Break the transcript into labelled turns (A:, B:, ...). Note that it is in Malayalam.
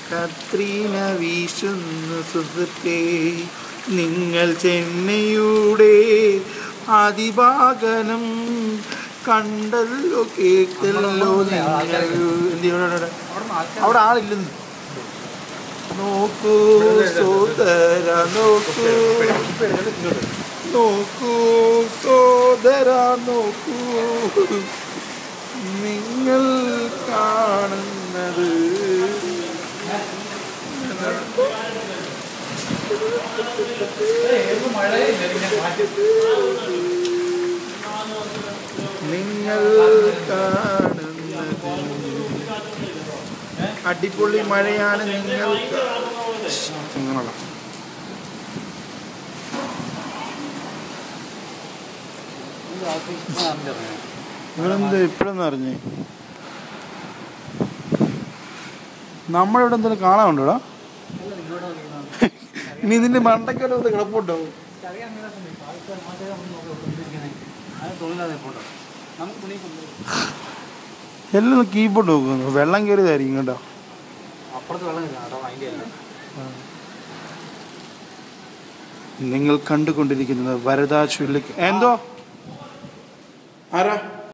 A: കത്രീന വീശുന്നു സുഹൃത്തേ നിങ്ങൾ ചെന്നൈയുടെ അതിഭാഗനം കണ്ടല്ലോ കേട്ടല്ലോ നിങ്ങൾ എന്തിവിടെ അവിടെ ആളില്ലെന്ന് നോക്കൂ സോദര നോക്കൂ നോക്കൂ സോദര നോക്കൂ നിങ്ങൾ കാണുന്നത് നിങ്ങൾ കാണുന്നത് അടിപൊളി മഴയാണ് നിങ്ങൾ അങ്ങനെയുള്ള ഇവരെന്ത് ഇപ്പോഴൊന്നും അറിഞ്ഞേ നമ്മളിവിടെ എന്തെങ്കിലും കാണാനുണ്ടോടാ ഇനി ഇതിന്റെ മണ്ടയ്ക്കൊരു ഇത് കിടപ്പുണ്ടോ എല്ലാം കീബോർഡ് നോക്കുന്നു വെള്ളം കയറിയതായിരിക്കും കേട്ടോ
B: അപ്പുറത്ത് വെള്ളം കിട്ടാം കേട്ടോ അതിൻ്റെ അല്ല
A: നിങ്ങൾ കണ്ടുകൊണ്ടിരിക്കുന്നത് വരദാ ചുള്ളിക്ക് എന്തോ ആരാ